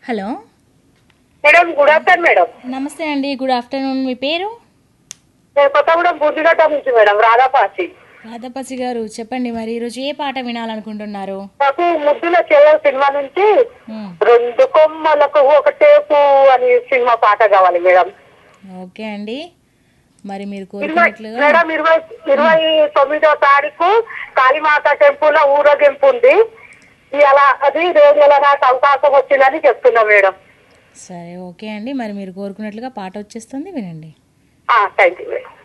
Hello madam good afternoon madam నమస్తే అండి good afternoon మీ పేరు నేను కొత్తగూడెం బుద్ధిగట్ట నుంచి మేడం రాధాపాసి రాధాపసి గారు చెప్పండి మరి ఈరోజు ఏ పాట వినాలనుకుంటున్నారు నాకు ముద్దుల చెల్ల సినిమా నుంచి మ్మ్. రెండు కొమ్మలకు ఒకటే పువ్వు అని సినిమా పాట కావాలి మేడం ఓకే అండి మరి మీరు ఇరవై కోరుకున్నట్లుగా మేడం ఇరవై ఇరవై తొమ్మిదో తారీఖు కాళీమాత టెంపుల్ లో ఊరేగింపు ఉంది ఇవాళ అది రేడియోలో నాకు అవకాశం వచ్చిందని చెప్తున్నా మేడం సరే ఓకే అండి మరి మీరు కోరుకున్నట్లుగా పాట వచ్చేస్తుంది వినండి థ్యాంక్ యూ మేడం